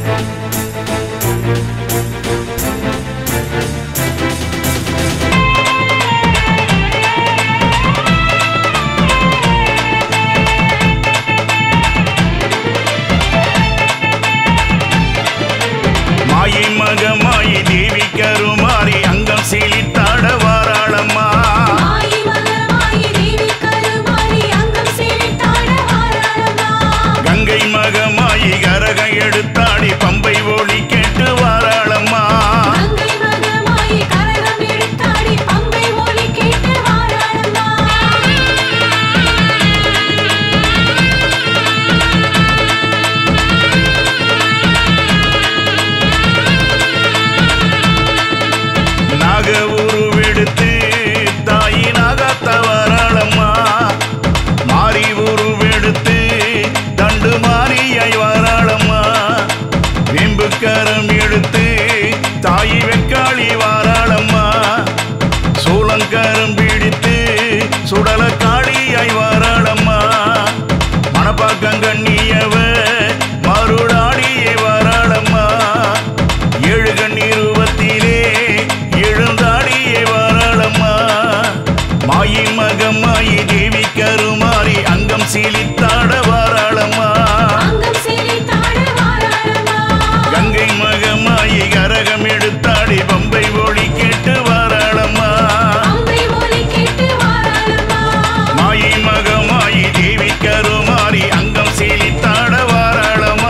மாயி மகமாயி தேவி கருமாறி அங்கம் சீலித்தாட வாராளம்மா மாயி மகமாயி தேவி கருமாரி அங்கம் சீலித்தாட வாராளம்மா கங்கை மகமாயி கரக எடுத்தாடி பம்பை ஒளி கேட்டு வாராளம்மா கங்கை மகமாயி கரகம் எடுத்தாடி பம்பை ஒலி கேட்டு வாராளம்மா நாக உருவெடுத்து தாயி நாகாத்த வாராளம்மா மாறி உருவெடுத்து தண்டு மாறியாய் வாராளம்மா வெம்புக்கரம் எடுத்து தாயி வெக்காளி வாராளம்மா சூளங்கரம் பிடித்து சுடல காளியாய் வாராளம்மா மணப்பாக்கங்கண்ணியவ மறுடாடியே வாராளம்மா ஏழு கண்ணீர் ரூபத்திலே எழுந்தாடியே வாராளம்மா மாயி மகமாயி தேவி கருமாறி அங்கம் சீலித்தாட வாராளம்மா அங்கம் சீலித்தாட வாராளம்மா கங்கை மகமாயி கரகம் எடுத்தாடி பம்பை ஒளி கேட்டு வாராளம்மா பம்பை ஒலி கேட்டு வாராளம்மா மாயி மகமாயி தேவி கருமாறி அங்கம் சீலித்தாட வாராளம்மா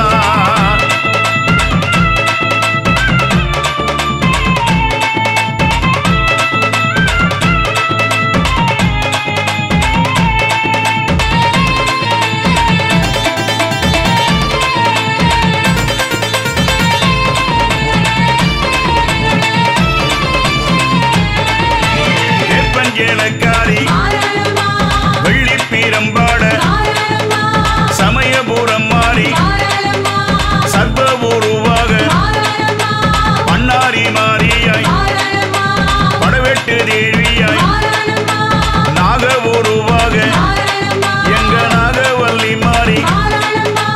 வேப்பஞ்சேலக்காரி வாராளம்மா வெள்ளிப்பீரம்பாட வாராளம்மா சமயபுரம் மாறி வாராளம்மா சர்வ உருவாக வாராளம்மா பண்ணாரி மாறியாய் வாராளம்மா படவெட்டு தேவியாய் வாராளம்மா நாக உருவாக வாராளம்மா எங்க நாகவல்லி மாறி வாராளம்மா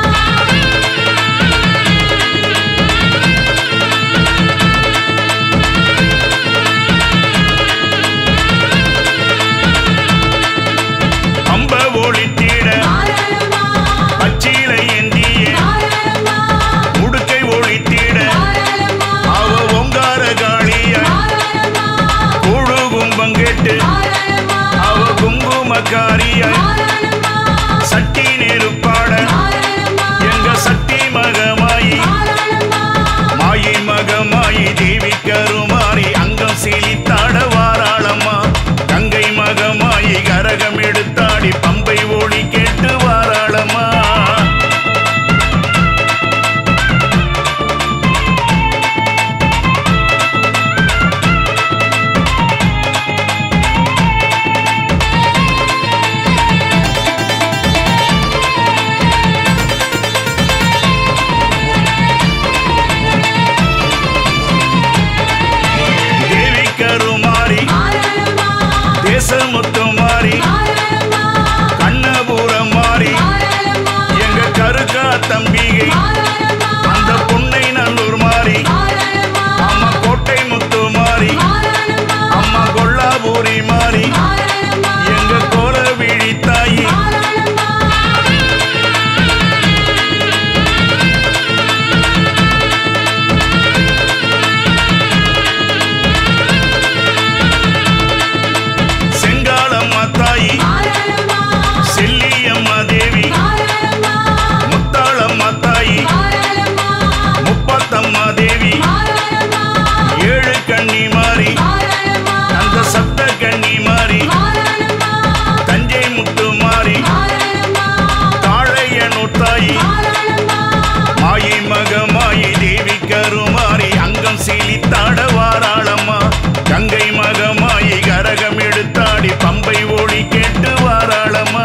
அம்ப ஒளித்திட வாராளம்மா பச்சிலை ஏந்திய வாராளம்மா உடுக்கை ஒளித்திட வாராளம்மா அவ ஓங்கார காளியாய் வாராளம்மா கூழுகும் பங்கெட்டு வாராளம்மா அவ குங்குமக்காரியாய் வாராளம்மா சட்டி நெருப்பாட வாராளம்மா எங்க சட்டி மகமாயி வாராளம்மா மாயி மகமாயி தேவி கருமாறி அங்கம் சீலித்தாட வாராளம்மா கங்கை மகமாயி கரகம் எடுத்தாடி பம்பை ஒளி கேட்டு வாராளம்மா தேவி கருமாறி வாராளம்மா தேசமுத்து மாறி வாராளம்மா கண்ணபுரம் மாறி வாராளம்மா எங்க கருக்கா தம்பிகை வாராளம்மா அந்த புன்னை நல்லூர் மாறி வாராளம்மா அம்மா கோட்டை முத்து மாறி வாராளம்மா அம்மா கொல்லாபூரி மாறி வாராளம்மா எங்க கோல விழித்தாயி வாராளம்மா செங்காலம்மா தாயி வாராளம்மா செல்லியம்மா தேவி வாராளம்மா முத்தாளம்மா தாயி வாராளம்மா முப்பத்தம்மா தேவி வாராளம்மா ஏழு கண்ணி மாறி வாராளம்மா அந்த சப்த கண்ணி மாறி வாராளம்மா தஞ்சை முத்து மாறி வாராளம்மா தாழையனூர் தாயி வாராளம்மா மாயி மகமாயி தேவி கருமாறி அங்கம் சீலித்தாட வாராளம்மா கங்கை மகமாயி கரகம் எடுத்தாடி பம்பை ஒளி கேட்டு வாராளம்மா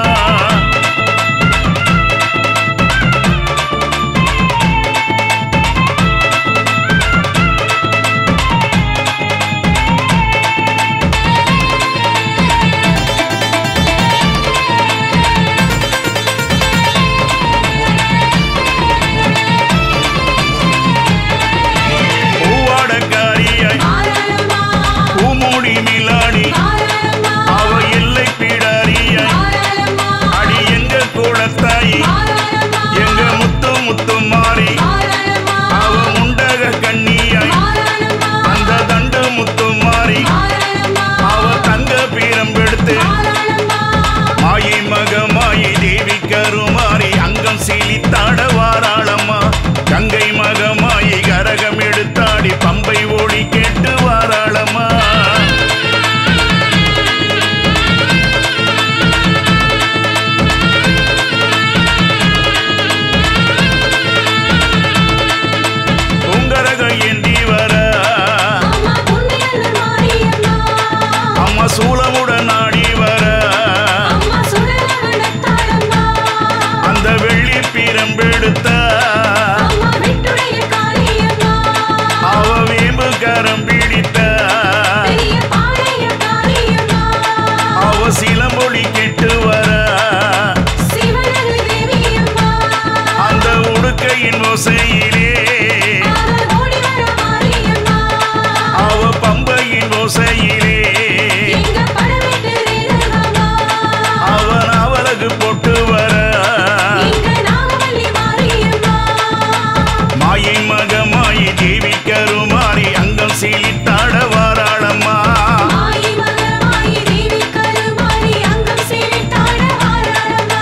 பிடித்தா அம்மா விட்டுடைய காளியம்மா அவ வேம்பு கரம் பிடித்தா பெரிய பாளைய காளியம்மா அவ சிலம்பொலி கெட்டு வர சிவனரு தேவியம்மா அந்த உடுக்கையின் ஓசையிலே அவள் ஓடி வர மாரியம்மா அவ பம்பையின் ஓசையிலே எங்க படவேட்டு ரேணுகாம்மா அவன் அவளுக்கு பொட்டு வர எங்க நாகவல்லி மாரியம்மா மாயை மகமாயி தேவி கருமாறி அங்கம் சீலித்தாட வாராளம்மா மாயி மகமாயி தேவி கருமாரி அங்கம் சீலித்தாட வாராளம்மா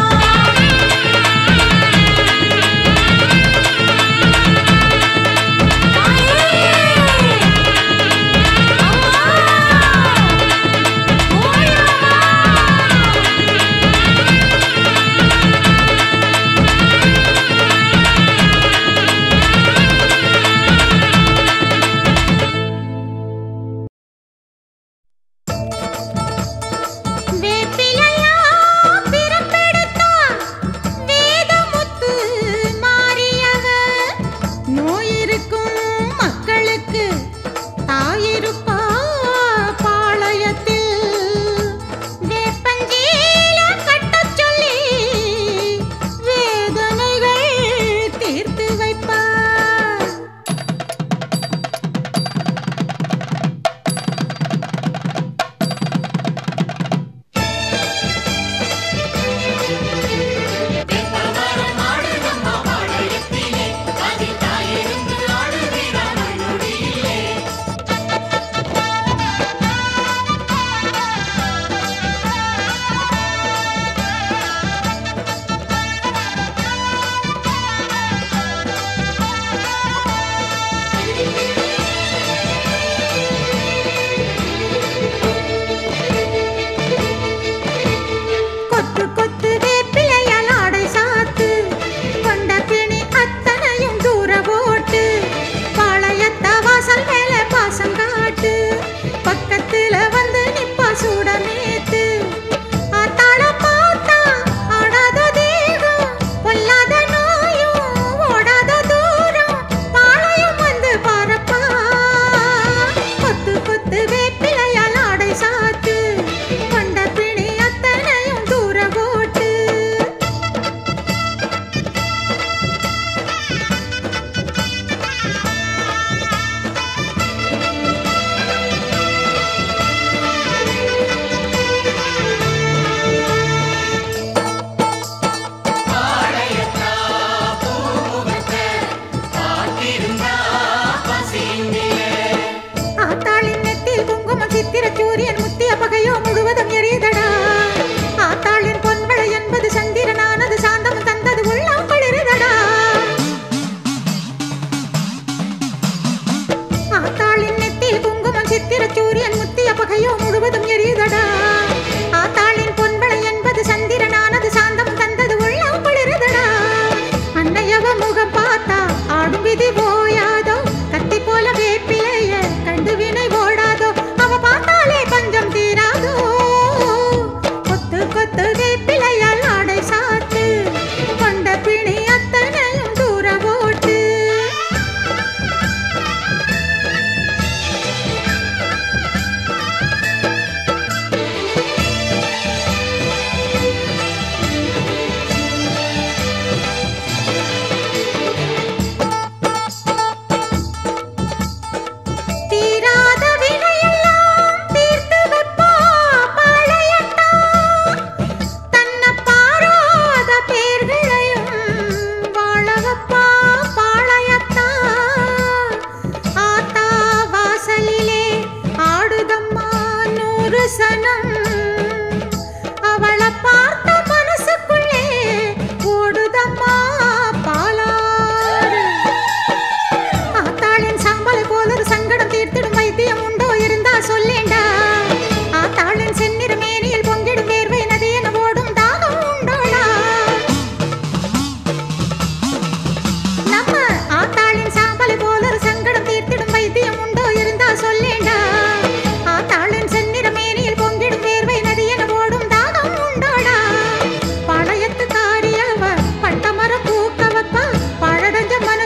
வேப்பிலையாம் பிறப்பெடுத்தான் வேதமுத்து மாறியவர். நோயிருக்கும் மக்களுக்கு தாயிருப்பா பாளையத்தில் வேப்பஞ்சீல கட்டச் சொல்லி வேதனைகள் தீர்த்து வைப்பார் கொத்து கொத்து வேப்பிலையால் ஆடை சாத்து கொண்ட பிணி அத்தனையும் தூர போட்டு பாளையத்த வாசல் மேல பாசம் காட்டு பக்கத்துல வந்து நிப்பா சூட நேத்து ஆத்தாள பார்த்தா ஆடாத தேகம் பொல்லாத நோயும் ஓடாத தூரம் பாளையம் வந்து பாரப்பா கொத்து கொத்து வேப்பிலையால் ஆடை சாத்து கொண்ட பிணி அத்தனையும் தூர போட்டு ஆத்தாளின் நெத்தில் குங்குமம் சித்திர சூரியன் முத்திய பகையோ முழுவதும் எரியுதடா ஆத்தாளின் பொன்வளை என்பது சந்திரனானது சாந்தம் தந்தது உள்ளம் குளிருதடா ஆத்தாளின் நெத்தில் குங்குமம் சித்திர சூரியன் முத்திய பகையோ முழுவதும் எரியுதடா ஆத்தாளின் பொன்வளை என்பது சந்திரனானது சாந்தம் தந்தது உள்ளம் குளிருதடா அன்னையவ முகம் பார்த்தா ஆடும் விதி போயாதோ கத்தி போல வேப்பிலைய கண்டு வினை ஓடாதோ அவ பார்த்தாலே பஞ்சம் தீராதோ கொத்து கொத்து வேப்பிலையால் ஆடை சாத்து கொண்ட பிணி அத்தனையும் தூர போட்டு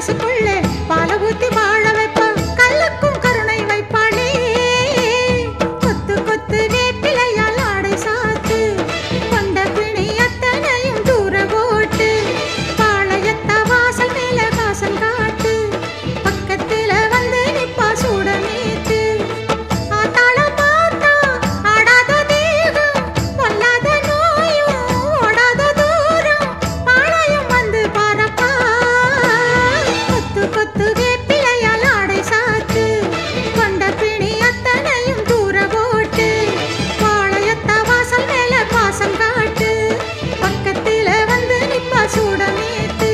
மனசுக்குள்ளே பால ஊத்தி வாழ வைப்பா கல்லுக்கும் கருணை வைப்பாளே கொத்து கொத்து வேப்பிலையால் ஆடை சாத்து கொண்ட பிணி அத்தனையும் தூர போட்டு பாளையத்த வாசல் மேல வாசல் காட்டு பக்கத்துல வந்து நிப்பா சூட நீத்து ஆத்தாள பார்த்தா ஆடாத தேகம் பொல்லாத நோயும் ஓடாத தூரம் பாளையம் வந்து பாரப்பா கொத்து கொத்து வேப்பிலையால் ஆடை சாத்து கொண்ட பிணி அத்தனையும் தூர போட்டு பாளையத்த வாசல் மேல பாசம் காட்டு பக்கத்துல வந்து நிப்பா சூட நீத்து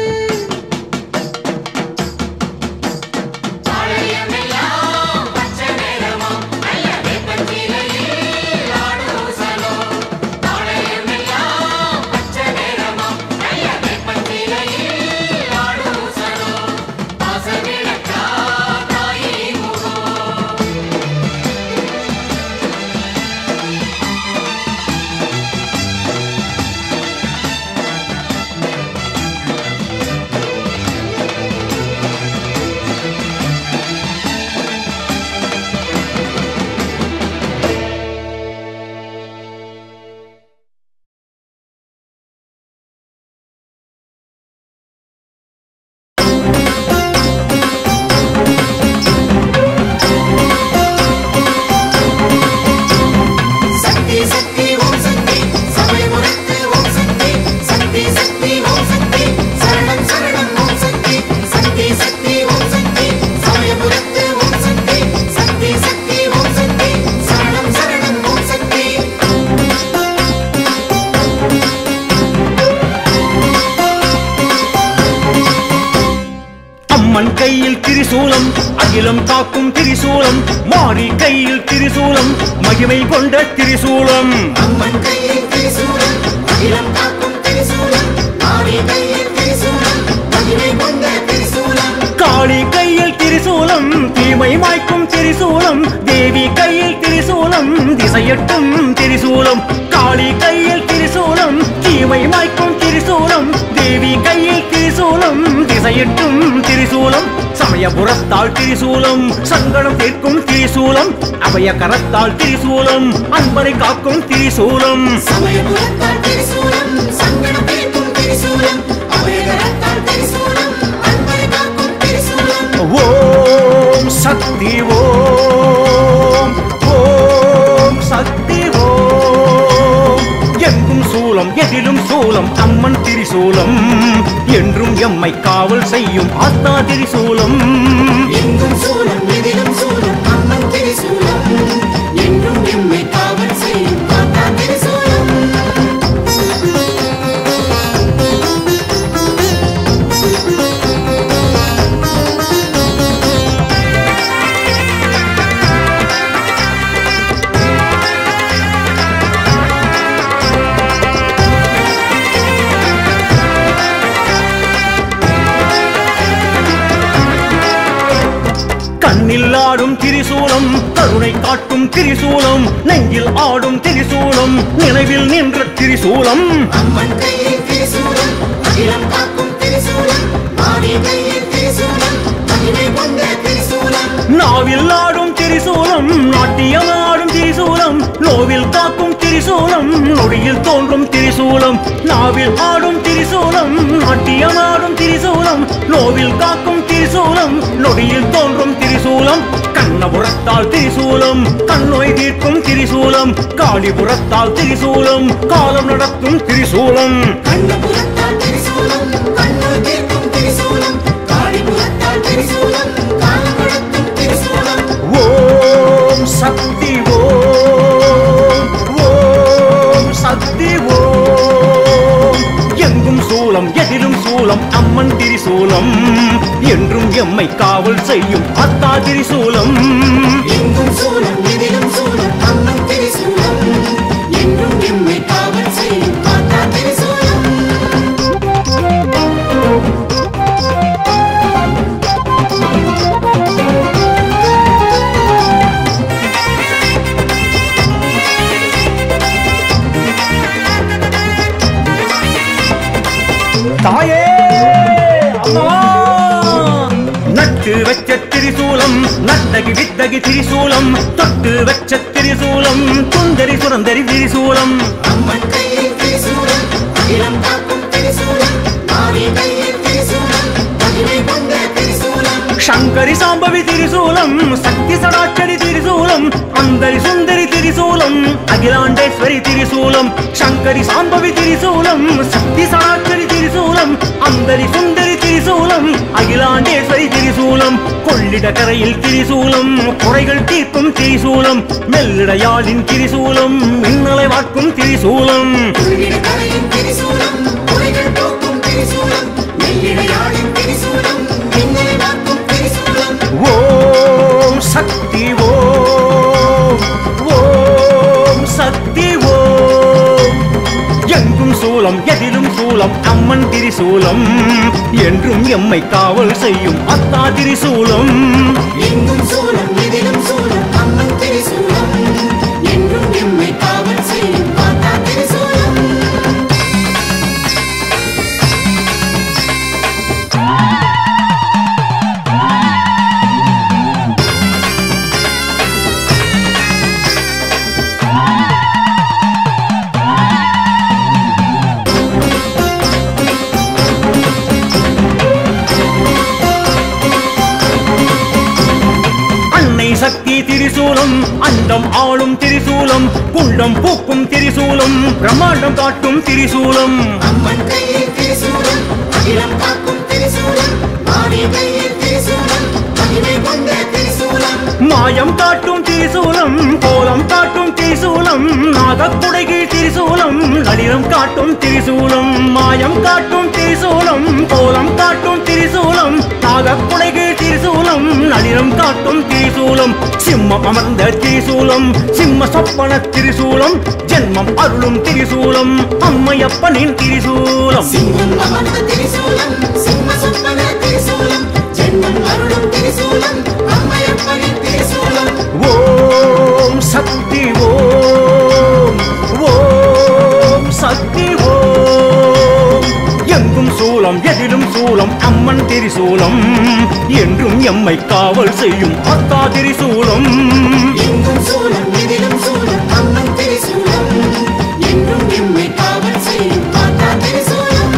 சக்தி சக்தி ஓம் சக்தி சமயபுரத்து ஓம் சக்தி சக்தி சக்தி ஓம் சக்தி சரணம் சரணம் ஓம் சக்தி சக்தி சக்தி ஓம் சக்தி சமயபுரத்து ஓம் சக்தி சக்தி சக்தி ஓம் சக்தி சரணம் சரணம் ஓம் சக்தி அம்மன் கையில் திரிசூலம் அகிலம் காக்கும் திரிசூலம் மாறி கையில் திரிசூலம் மகிமை கொண்ட திரிசூலம் அம்மன் கையில் திரிசூலம் அகிலம் காக்கும் திரிசூலம் ஆடி கையில் திரிசூலம் மகிமை கொண்ட திரிசூலம் காளி கையில் திரிசூலம் தீமை மாய்க்கும் திரிசூலம் தேவி கையில் திரிசூலம் திசையட்டும் திரிசூலம் காளி கையில் திரிசூலம் தீமை மாய்க்கும் திரிசூலம் தேவி கையில் திரிசூலம் திசையட்டும் திரிசூலம் சமயபுரத்தால் திரிசூலம் சங்கடம் தீர்க்கும் திரிசூலம் அபய கரத்தால் திரிசூலம் அன்பரை காக்கும் திரிசூலம் சமயபுரத்தால் திரிசூலம் சங்கடம் தீர்க்கும் திரிசூலம் அபயகரத்தால் திரிசூலம் அன்பரை காக்கும் திரிசூலம் ஓம் சக்தி ஓம் ஓம் சக்தி ஓம் எங்கும் சூலம் எதிலும் சூலம் அம்மன் திரிசூலம் என்றும் எம்மை காவல் செய்யும் ஆத்தா திரிசூலம் எங்கும் சூலம் எதிலும் சூலம் அம்மன் திரிசூலம் என்றும் எம்மை காவல் செய்யும் காத்தா திரிசூலம் கண்ணில் ஆடும் திரிசூலம் கருணை காட்டும் திரிசூலம் நெஞ்சில் ஆடும் திரிசூலம் நினைவில் நின்ற திரிசூலம் அம்மன் கையில் திரிசூலம் அகிலம் காக்கும் திரிசூலம் ஆடி கையில் திரிசூலம் மகிமை கொண்ட திரிசூலம் நாவில் ஆடும் திரிசூலம் நாட்டியம் ஆடும் திரிசூலம் நோவில் காக்கும் திரிசூலம் நொடியில் தோன்றும் திரிசூலம் நாவில் ஆடும் திரிசூலம் நாட்டியம் ஆடும் திரிசூலம் நோவில் காக்கும் திரிசூலம் நொடியில் தோன்றும் திரிசூலம் கண்ணபுரத்தால் திரிசூலம் கண்ணோய் தீர்க்கும் திரிசூலம் காளிபுரத்தால் திரிசூலம் காலம் நடத்தும் திரிசூலம் கண்ணபுரத்தால் திரிசூலம் கண்ணூர் தீர்க்கும் திரிசூலம் காளிபுரத்தால் திரிசூலம் காலம் நடத்தும் திரிசூலம் ஓம் சக்தி ஓம் ஓம் சக்தி ஓம் எங்கும் சூலம் எதிலும் சூலம் அம்மன் திரிசூலம் என்றும் எம்மை காவல் செய்யும் அத்தா திரிசூலம் எங்கும் சூலம் எதிலும் சூலம் அம்மன் திரிசூலம் என்றும் எம்மை காவல் செய்யும் காத்தா திரிசூலம் தாயே அம்மா கண்ணகி திரிசூலம் தொட்டு வச்ச திரிசூலம் சுந்தரி சுரந்தரி திரிசூலம் அம்மன் கையில் திரிசூலம் அகிலம் காக்கும் திரிசூலம் மாறி கையில் திரிசூலம் மகிமை கொண்ட திரிசூலம் சங்கரி சாம்பவி திரிசூலம் சக்தி சடாச்சரி திரிசூலம் அந்தரி சுந்தரி திரிசூலம் அகிலாண்டேஸ்வரி திரிசூலம் சங்கரி சாம்பவி திரிசூலம் சக்தி சடாச்சரி திரிசூலம் அந்தரி சுந்தரி திரிசூலம் அகிலாண்டேஸ்வரி திரிசூலம் கொள்ளிட கரையில் திரிசூலம் குறைகள் தீர்க்கும் திரிசூலம் மெல்லிடையாளின் திரிசூலம் மின்னலை வாக்கும் திரிசூலம் உள்ளிட கரையின் திரிசூலம் குறைகள் போக்கும் திரிசூலம் மெல்லிடையாளின் திரிசூலம் மின்னலை வாக்கும் திரிசூலம் ஓம் சக்தி ஓம் ஓம் சக்தி ஓம் எங்கும் சூலம் எதிலும் சூலம் அம்மன் திரிசூலம் என்றும் எம்மை காவல் செய்யும் அத்தா திரிசூலம் எங்கும் சூலம் எதிலும் சூலம் அம்மன் திரிசூலம் என்றும் எம்மை காவல் செய்யும் காத்தா திரிசூலம் அன்னை சக்தி திரிசூலம் அண்டம் ஆளும் திரிசூலம் குண்டம் பூக்கும் திரிசூலம் பிரம்மாண்டம் காட்டும் திரிசூலம் அம்மன் கையில் திரிசூலம் அகிலம் காக்கும் திரிசூலம் மாறி கையில் திரிசூலம் மகிமை கொண்ட திரிசூலம் மாயம் காட்டும் திரிசூலம் கோலம் காட்டும் திரிசூலம் நாகக்குடைகீழ் திரிசூலம் நளினம் காட்டும் திரிசூலம் மாயம் காட்டும் திரிசூலம் கோலம் காட்டும் திரிசூலம் நாகக்குடைகீழ் திரிசூலம் நளினம் காட்டும் திரிசூலம் சிம்மம் அமர்ந்த திரிசூலம் சிம்ம சொப்பன திரிசூலம் ஜென்மம் அருளும் திரிசூலம் அம்மையப்பனின் திரிசூலம் சிங்கம் அமர்ந்த திரிசூலம் சிம்ம சொப்பன திரிசூலம் ஜென்மம் அருளும் திரிசூலம் அம்மையப்பனின் திரிசூலம் ஓம் சக்தி ஓம் ஓம் சக்தி ஓம் எங்கும் சூலம் எதிலும் சூலம் அம்மன் திரிசூலம் என்றும் எம்மை காவல் செய்யும் அத்தா திரிசூலம் எங்கும் சூலம் எதிலும் சூலம் அம்மன் திரிசூலம் என்றும் எம்மை காவல் செய்யும் காத்தா திரிசூலம்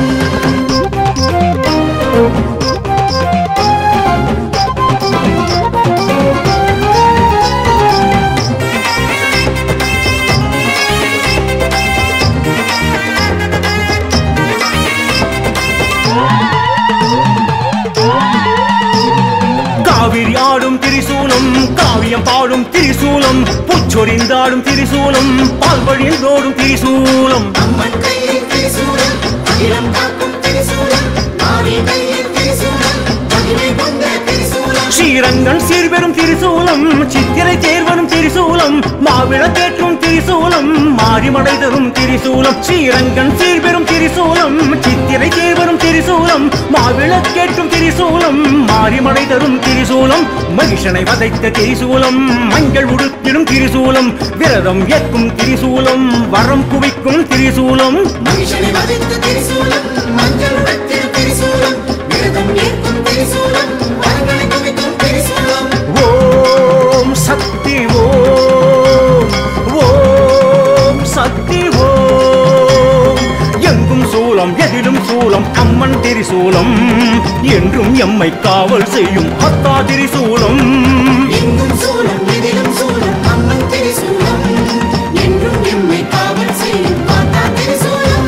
காவிரி ஆடும் திரிசூலம் காவியம் பாடும் திரிசூலம் புச்சொரிந்தாடும் திரிசூலம் பால் வழிந்தோடும் திரிசூலம் அம்மன் கையில் திரிசூலம் அகிலம் காக்கும் திரிசூலம் மாறி கையில் திரிசூலம் மகிமை கொண்ட திரிசூலம் ஸ்ரீரங்கன் சீர்பெரும் திரிசூலம் சித்திரை தேர்வனும் திரிசூலம் மாவிளக்கேற்றும் திரிசூலம் மாரிமடை தரும் திரிசூலம் ஸ்ரீரங்கன் சீர்பெரும் திரிசூலம் சித்திரை தேர்வனும் திரிசூலம் மாவிளக்கேற்றும் திரிசூலம் மாரிமடை தரும் திரிசூலம் மகிஷனை வதைத்த திரிசூலம் மஞ்சள் உடுத்திடும் திரிசூலம் விரதம் ஏற்கும் திரிசூலம் வரம் குவிக்கும் திரிசூலம் மகிஷனை வதைத்த திரிசூலம் மஞ்சள் உடத்தில் திரிசூலம் விரதம் ஏற்கும் திரிசூலம் வரங்களை குவிக்கும் திரிசூலம் ஓம் சக்தி ஓம் ஓம் சக்தி ஓம் எங்கும் சூலம் எதிலும் சூலம் அம்மன் திரிசூலம் என்றும் எம்மை காவல் செய்யும் அத்தா திரிசூலம் எங்கும் சூலம் எதிலும் சூலம் அம்மன் திரிசூலம் என்றும் எம்மை காவல் செய்யும் காத்தா திரிசூலம்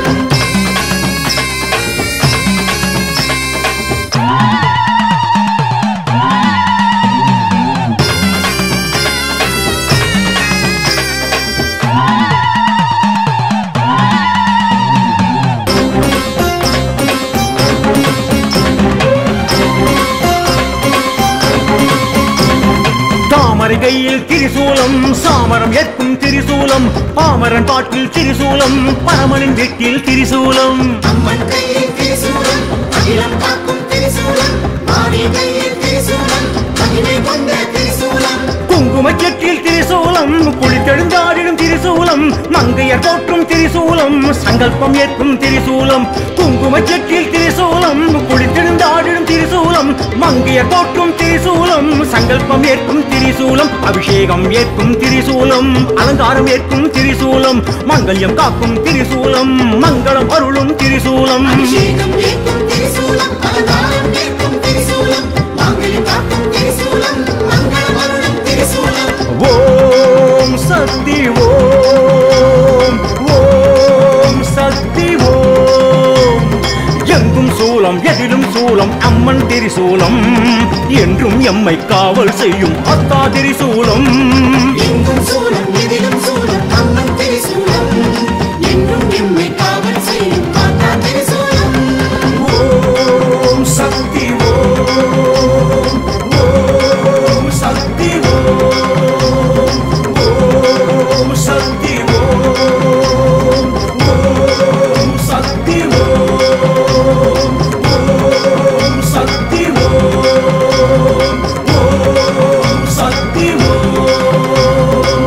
தாமரை கையில் திரிசூலம் சாமரம் ஏற்கும் திரிசூலம் பாமரன் பாட்டில் திரிசூலம் பரமனின் வீட்டில் திரிசூலம் அம்மன் கையில் திரிசூலம் அகிலம் காக்கும் திரிசூலம் மாறி கையில் திரிசூலம் மகிமை கொண்ட திரிசூலம் குங்குமச்செட்டில் திரிசூலம் குளித்தெழுந்தாடிடும் திரிசூலம் மங்கையர் போற்றும் திரிசூலம் சங்கல்பம் ஏற்கும் திரிசூலம் குங்குமச்செட்டில் திரிசூலம் குளித்தெழுந்தாடிடும் திரிசூலம் மங்கை சத்தியர் போற்றும் திரிசூலம் சங்கல்பம் ஏற்கும் திரிசூலம் அபிஷேகம் ஏற்கும் திரிசூலம் அலங்காரம் ஏற்கும் திரிசூலம் மங்கல்யம் காக்கும் திரிசூலம் மங்களம் அருளும் திரிசூலம் அபிஷேகம் ஏற்கும் திரிசூலம் அலங்காரம் ஏற்கும் திரிசூலம் மாங்கல்யம் காக்கும் திரிசூலம் மங்களம் அருளும் திரிசூலம் ஓம் சக்தி ஓம் ஓம் சக்தி ஓம் எங்கும் சூலம் எதிலும் சூலம் அம்மன் திரிசூலம் என்றும் எம்மை காவல் செய்யும் அத்தா திரிசூலம் எங்கும் சூலம் எதிலும் சூலம் அம்மன் திரிசூலம் என்றும் எம்மை காவல் செய்யும் மாதா திரிசூலம் ஓம் சக்தி ஓம் ஓம் சக்தி ஓம் ஓம் சக்தி ஓம் ஓம் சக்தி ஓம் ஓம் சக்தி ஓம் ஓம் சக்தி ஓம்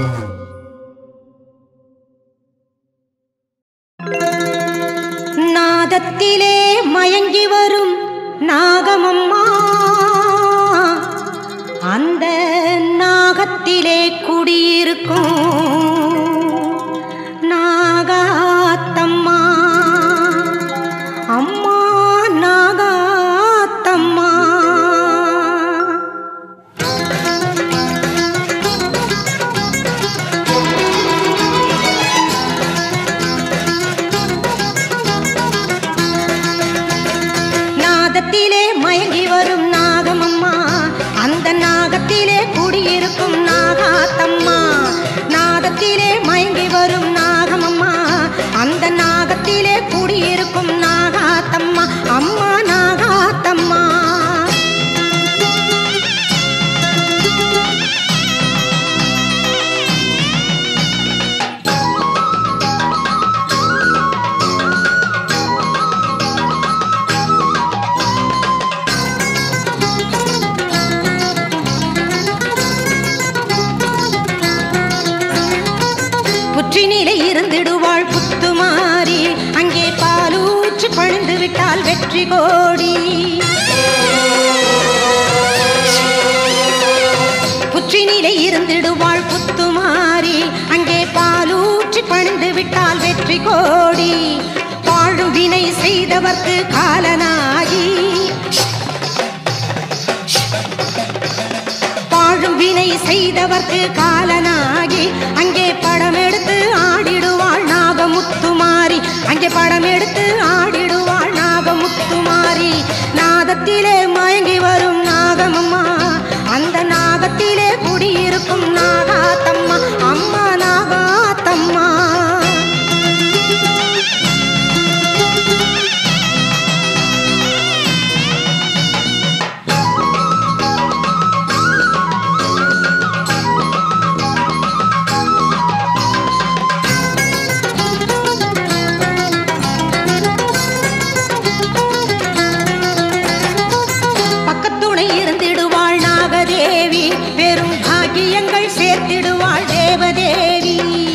நாதத்திலே மயங்கி வரும் நாகமம்மா அந்த நாகத்திலே குடியிருக்கும் நாகாத்தம்மா அம்மா நாகாத்தம்மா நாதத்திலே மயங்கி வரும் நாகமம்மா அந்த நாகத்திலே குடியிருக்கும் நாகாத்தம்மா நாதத்திலே மயங்கி வரும் நாகமம்மா அந்த நாகத்திலே குடியிருக்கும் நாகாத்தம்மா அம்மா நாகாத்தம்மா புற்றினிலே இருந்திடுவாள் புத்துமாரி அங்கே பாலூற்று பழுந்து விட்டால் வெற்றி கோடி புற்றினிலே இருந்திடுவாள் புத்துமாரி அங்கே பாலூற்றி பணிந்து விட்டால் வெற்றி கோடி வாழும் வினை செய்தவர்க்கு காலனாகி வாழும் வினை செய்தவர்க்கு காலனாகி அங்கே படம் எடுத்து ஆடிடுவாள் நாகமுத்துமாரி அங்கே படம் எடுத்து ஆடிடுவாள் நாகமுத்துமாரி நாதத்திலே மயங்கி வரும் நாகமம்மா அந்த நாகத்திலே குடியிருக்கும் நாகாத்தம்மா அம்மா நாகாத்தம்மா பக்கத்துணை இருந்திடுவாள் நாகதேவி பெரும் பாக்கியங்கள் சேர்த்திடுவாள் தேவதேவி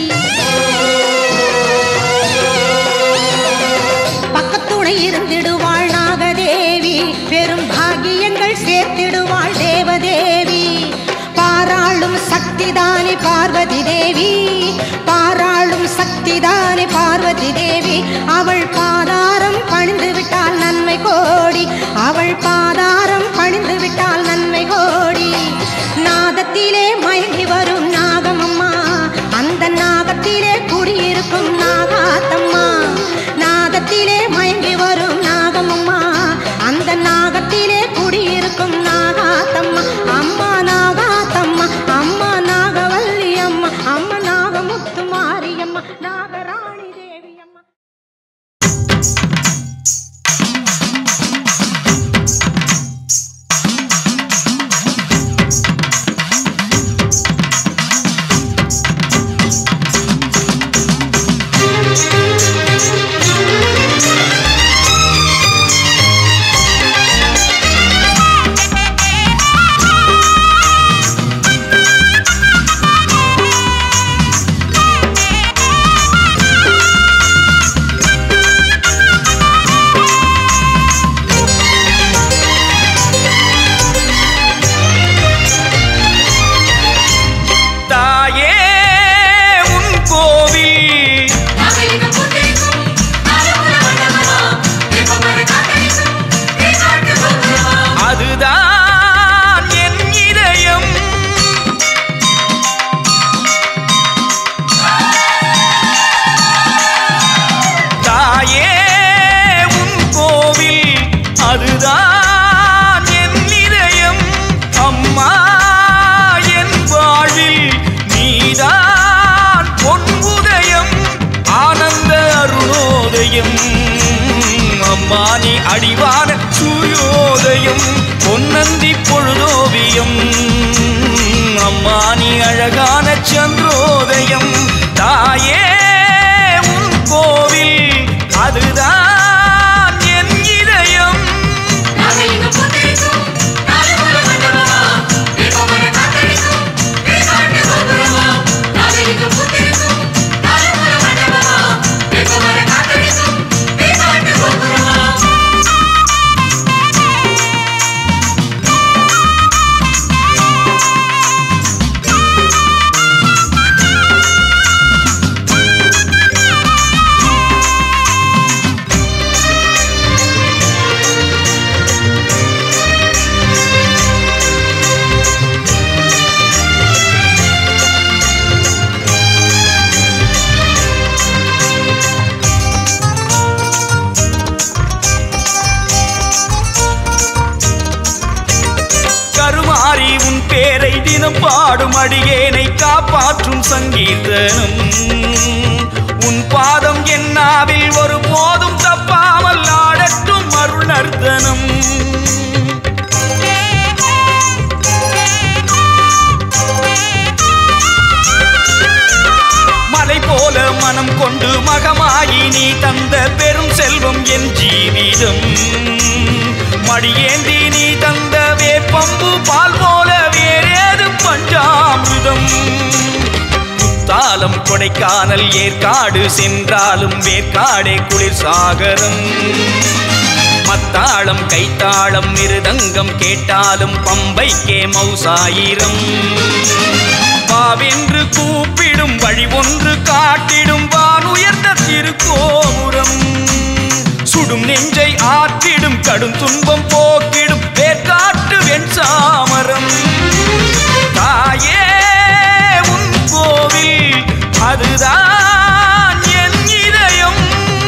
பக்கத்துணை இருந்திடுவாள் நாகதேவி பெரும் பாக்கியங்கள் சேர்த்திடுவாள் தேவதேவி பாராளும் சக்திதானே பார்வதி தேவி பாராளும் சக்திதானே பார்வதி தேவி அவள் பாதாரம் பணிந்து விட்டால் நன்மை கோடி அவள் பாதாரம் பணிந்து விட்டால் நன்மை கோடி நாதத்திலே மயங்கி வரும் நாகமம்மா அந்த நாகத்திலே குடியிருக்கும் நாகாத்தம்மா நாதத்திலே மயங்கி வரும் நாகமம்மா அந்த நாகத்திலே குடியிருக்கும் நாகாத்தம்மா அம்மா நாகாத்தம்மா அம்மா நாகவல்லி அம்மா அம்மா நாகமுத்து மாரியம்மா நாகராணி தேவி அம்மா அதுதான் என் இதயம் அம்மா என் வாழ்வில் நீதான் பொன் உதயம் ஆனந்த அருணோதயம் அம்மா நீ அடிவான சூரியோதயம் பொன்னந்தி பொழுதோவியம் அம்மா நீ அழகான சந்திரோதயம் தாயே உன் கோவில் அதுதான் என் இதயம் கருமாறி உன் பேரை தினம் பாடும் அடியேனை காப்பாற்றும் சங்கீர்த்தனம் உன் பாதம் என் நாவில் ஒரு போதும் தப்பாமல் ஆடட்டும் அருள் நர்த்தனம் மலை போல மனம் கொண்டு மகமாயி நீ தந்த பெரும் செல்வம் என் ஜீவிதம் மடியேந்தி நீ தந்த வேப்பம்பு பால் போல வேறேது பஞ்சாமிர்தம் குத்தாலம் கொடைக்கானல் ஏற்காடு சென்றாலும் வேற்காடே குளிர் சாகரம் மத்தாளம் கைத்தாளம் மிருதங்கம் கேட்டாலும் பம்பைக்கே மௌசாயிரம் வாவென்று கூப்பிடும் வழி ஒன்று காட்டிடும் வான் உயர்ந்த திருக்கோபுரம் சுடும் நெஞ்சை ஆற்றிடும் கடும் துன்பம் போக்கிடும் வேற்காட்டு வெண்சாமரம் தாயே உன் கோவில் அதுதான் என் இதயம்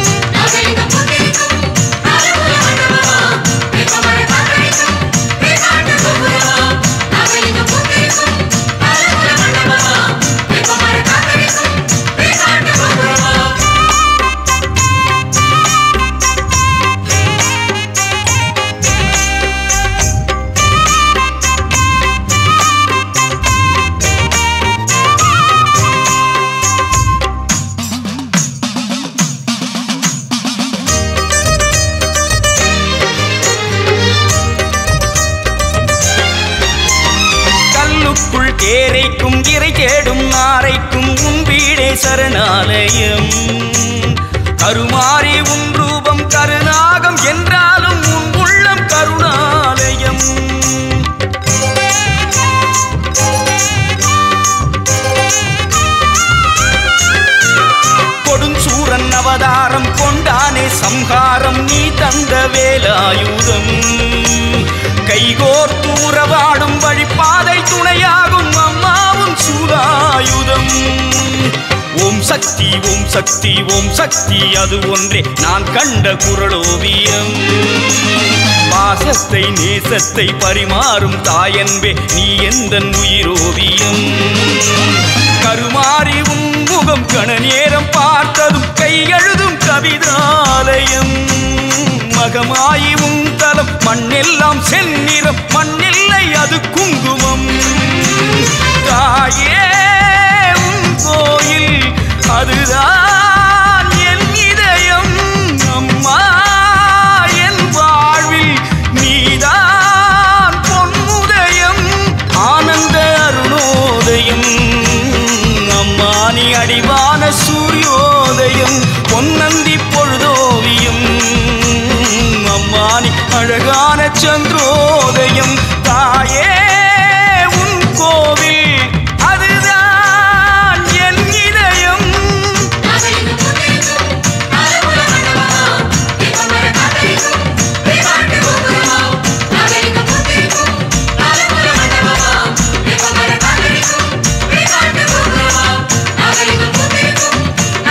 கல்லுக்குள் ஏரைக்கும் இறை தேடும் நாரைக்கும் உன் வீடே சரணாலயம் கருமாறி உன் ரூபம் கருநாகம் என்றாலும் உன் உள்ளம் கருணாலயம் கொடுஞ்சூரன் அவதாரம் கொண்டானே சம்ஹாரம் நீ தந்த வேலாயுதம் கைகோர்த்து உறவாடும் வழிபாதை துணையாகும் அம்மாவும் சூதாயுதம் ஓம் சக்தி ஓம் சக்தி ஓம் சக்தி அது ஒன்றே நான் கண்ட குரலோவியம் பாசத்தை நேசத்தை பரிமாறும் தாயன்பே நீ எந்த உயிரோவியம் கருமாறி உன் முகம் கண நேரம் பார்த்ததும் கையெழுதும் கவிதாலயம் மகமாயி உன் தலம் மண்ணெல்லாம் செந்நிறம் மண்ணில்லை அது குங்குமம் தாயே உன் கோயில் அதுதான் என் இதயம் அம்மா என் வாழ்வில் நீதான் பொன்முதயம் ஆனந்த அருணோதயம் அம்மா நீ அடிவான சூரியோதயம் பொன்னந்தி பொழுதோவியம் அம்மா நீ அழகான சந்திரோதயம் தாயே உன் கோவில் அதுதான் என் இதயம்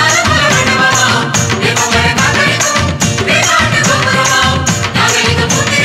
Thank you.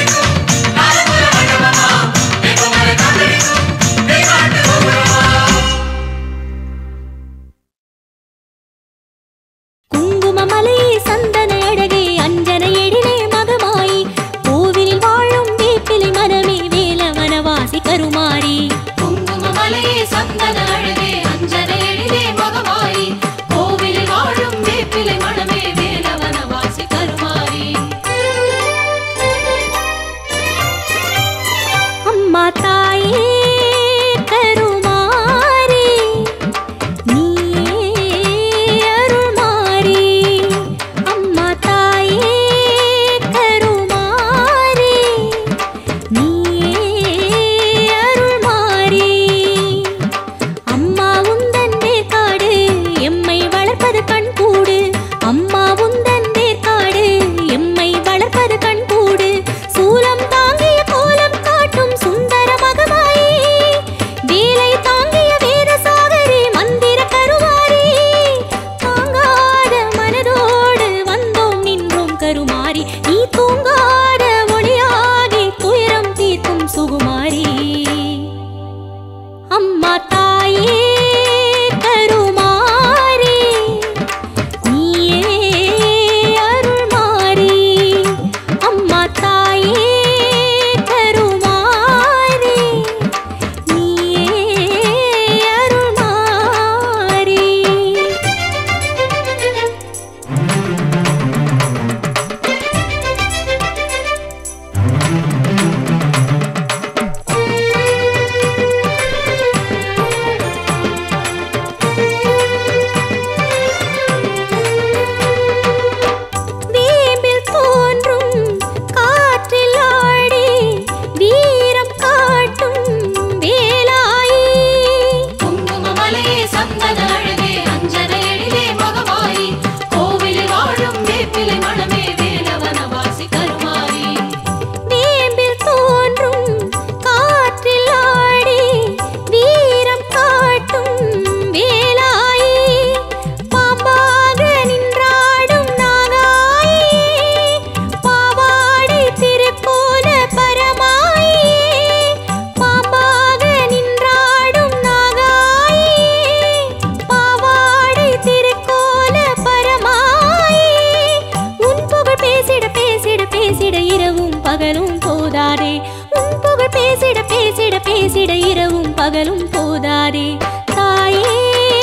பகலும் போதாதே உன் புகழ் பேசிட பேசிட பேசிட இரவும் பகலும் போதாதே தாயே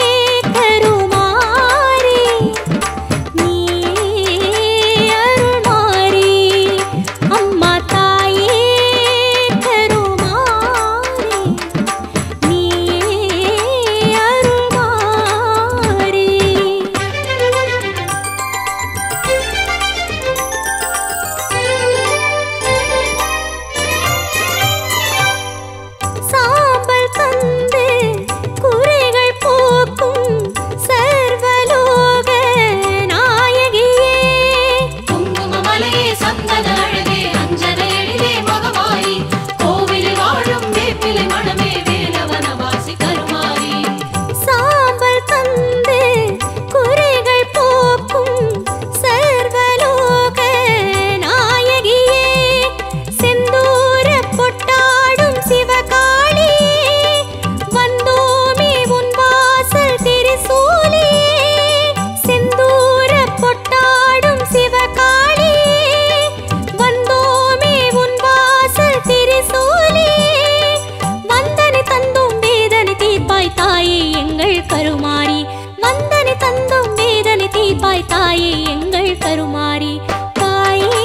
கருமாரி நீ அருள்மாரி அம்மா தாயே கருமாரி நீ அருள்மாரி சாம்பல் தந்து குறைகள் போக்கும் சர்வலோக நாயகியே குங்குமமலையே சந்தன அழகே அஞ்சன எழிலே மகமாயி கோவிலில் வாழும் வேப்பிலை மணமே வேலவனவாசி கருமாரி சாம்பல் தந்து குறைகள் போக்கும் சர்வலோக நாயகியே செந்தூர பொட்டாடும் சிவகாளியே வந்தோமே உன் வாசல் திரிசூலியே செந்தூர பொட்டாடும் சிவகாளியே வந்தோமே உன் வாசல் திரிசூலியே வந்தனை தந்தோம் வேதனை தீர்ப்பாய் தாயே எங்கள் கருமாரி வந்தனை தந்தோம் வேதனை தீர்ப்பாய் தாயே எங்கள் கருமாரி தாயே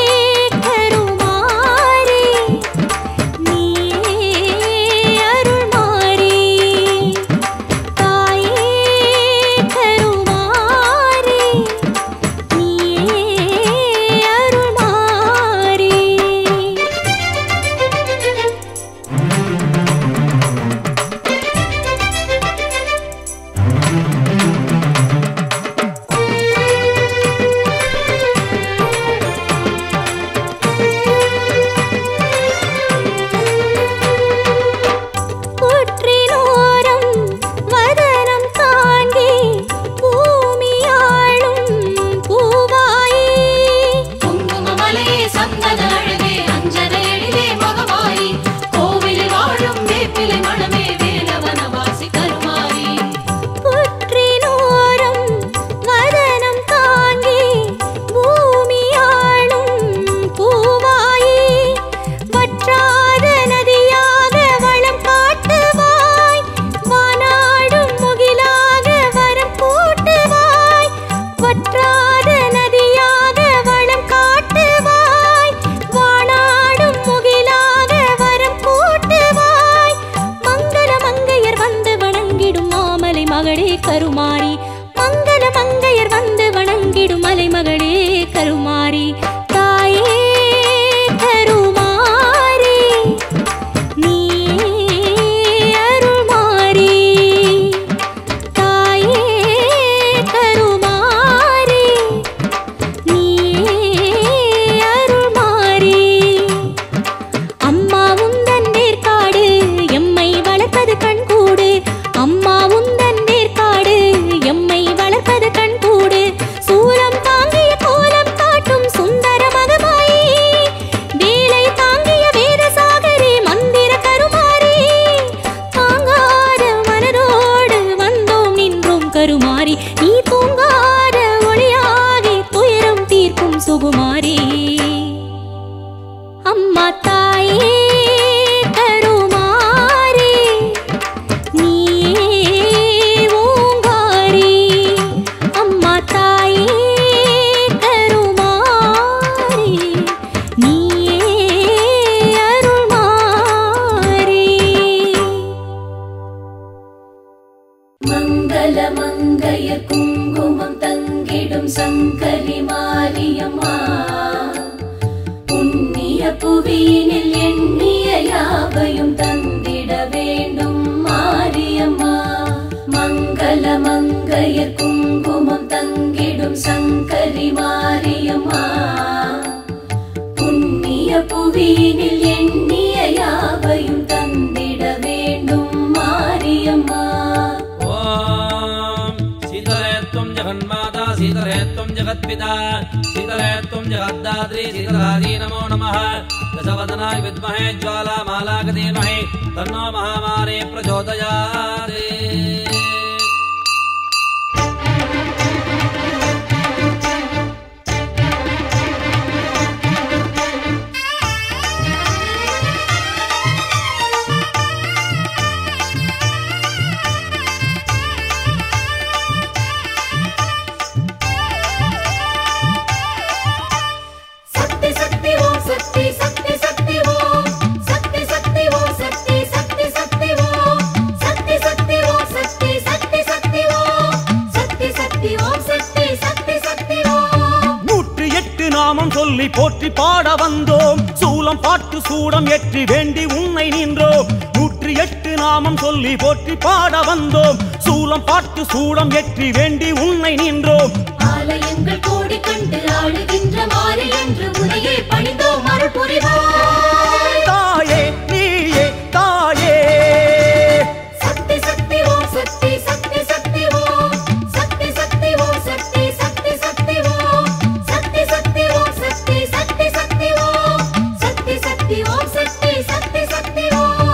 கருமாரி நீயே அருள்மாரி தாயே கருமாரி நீயே அருள்மாரி புற்றினோரம் வதனம் தாங்கி பூமியாளும் பூவாயி குங்குமமலையே சந்தன அழகே அஞ்சன எழிலே மகமாயி கோவிலில் வாழும் வேப்பிலை மணமே வேலவனவாசி கருமாரி புற்றினோரம் வதனம் தாங்கி பூமியாளும் பூவாயி வற்றாத நதியாக வளம் காட்டுவாய் வானாடும் முகிலாக வரம் கூட்டுவாய் வற்றாத நதியாக வளம் காட்டுவாய் வானாடும் முகிலாக வரம் கூட்டுவாய் மங்கள மங்கையர் வந்து வணங்கிடும் மாமலை மகளே கருமாரி மங்கள மங்கையர் வந்து வணங்கிடும் மலை மகளே கருமாரி தாயே கருமாரி நீ அருள்மாரி தாயே கருமாரி நீ அருள்மாரி அம்மா உந்தன் வேர்க்காடு எம்மை வளர்ப்பது கண்கூடு அம்மா உந்தன் வேர்க்காடு எம்மை வளர்ப்பது கண்கூடு சூலம் தாங்கிய கோலம் காட்டும் சுந்தர மகமாயி வேலை தாங்கிய வேதசாகரி மந்திர கருமாரி தாங்காத மனதோடு வந்தோம் நின்றோம் கருமாரி நீ தூங்காத ஒளியாகி துயரம் தீர்க்கும் சுகுமாரி அம்மா தாயே கருமாரி நீயே ஓங்காரி அம்மா தாயே கருமாரி நீயே அருள்மாரி மங்கள மங்கைய குங்குமம் தங்கிடும் சங்கரி மாரியம்மா புண்ணிய புவியினில் எண்ணிய யாவையும் தந்திட வேண்டும் மாரியம்மா மங்கள மங்கைய குங்குமம் தங்கிடும் சங்கரி மாரியம்மா புண்ணிய புவியினில் எண்ணிய யாவையும் தந்திட வேண்டும் மாரியம்மா ॐ शीतले त्वं जगन्माता शीतले त्वं जगत्पिता शीतले त्वं जगद्दात्री शीतलादी नमो नमः दशवदनाय विद्महे ज्वालामालाक धीमहि तन्नो महामारी प्रचोदयात् வந்தோம் சூலம் பாட்டு சூடம் ஏற்றி வேண்டி உன்னை நின்றோம் நூற்றி எட்டு நாமம் சொல்லி போற்றி பாட வந்தோம் சூலம் பாட்டு சூடம் ஏற்றி வேண்டி உன்னை நின்றோம் ஆலயங்கள் கோடி கண்டு ஆளுகின்ற மாறி என்று உனையே பணிந்தோம் அருள் புரிவாய் தாயே நீயே தாயே சக்தி சக்தி ஓம் சக்தி சக்தி சக்தி ஓம் சக்தி சக்தி ஓம் சக்தி சக்தி சக்தி ஓம் சக்தி சக்தி ஓம் சக்தி சக்தி சக்தி ஓம் சக்தி சக்தி ஓம் சக்தி சக்தி சக்தி ஓம்